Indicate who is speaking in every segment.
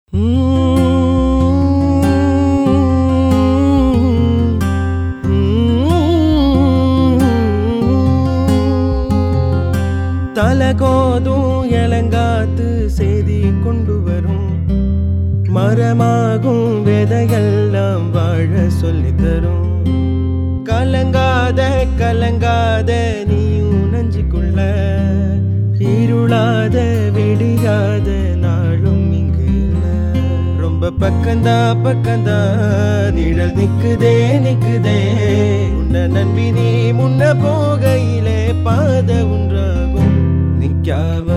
Speaker 1: தலகோதும் இளங்காத்து செய்தி கொண்டு வரும் மரமாகும் விதையெல்லாம் வாழ சொல்லித் தரும் கலங்காத கலங்காத நீயும் நஞ்சுக்குள்ள இருளாத விடியாத நாளும் இங்கு இல்ல ரொம்ப பக்கந்தா பக்கந்தா நிழல் நிக்குதே நிக்குதே உன்னை நம்பி நீ முன்ன போகையிலே பாத ஒன்றாகும் நிக்காம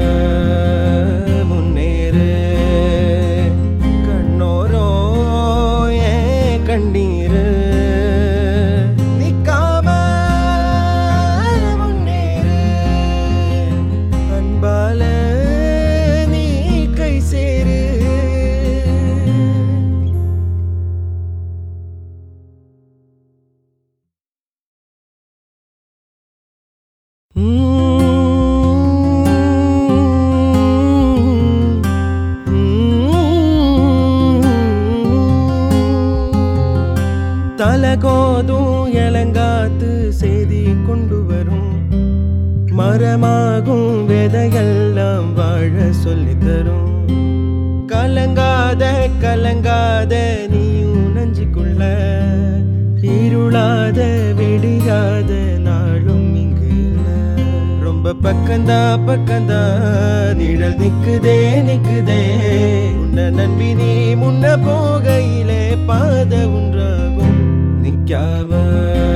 Speaker 1: முன்னேறு கண்ணோரோ ஏன் கண்ணீரு நிக்காம முன்னேறு அன்பால நீ கை சேரு தலகோதும் இளங்காத்து செய்தி கொண்டு வரும் மரமாகும் விதையெல்லாம் வாழ சொல்லித் தரும் கலங்காத கலங்காத நீயும் நஞ்சுக்குள்ள இருளாத விடியாத நாளும் இங்கு இல்ல ரொம்ப பக்கந்தா பக்கந்தா நிழல் நிக்குதே நிக்குதே உன்னை நம்பி நீ முன்ன போகையிலே பாத ஒன்றாகும் நிக்காம